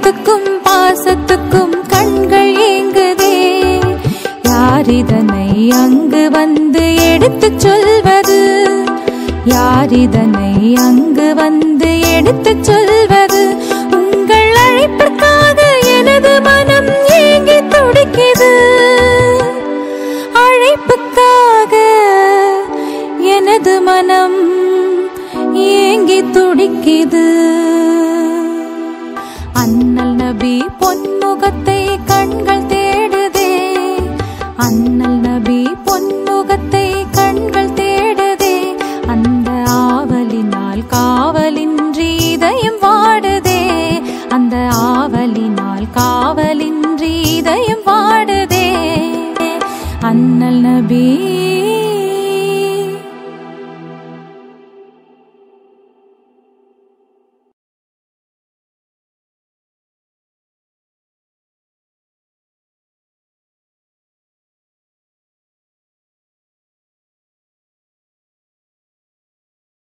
நேசத்துக்கும் பாசத்துக்கும் கண்கள் ஏங்குதே யார் இதனை அங்கு வந்து எடுத்துச் சொல்வது யார் இதனை அங்கு வந்து எடுத்துச் சொல்வது உங்கள் அழைப்பிற்காக எனது மனம் ஏங்கி துடிக்குது அழைப்புக்காக எனது மனம் ஏங்கி துடிக்குது அண்ணல் நபி பொன்முகத்தை கண்கள்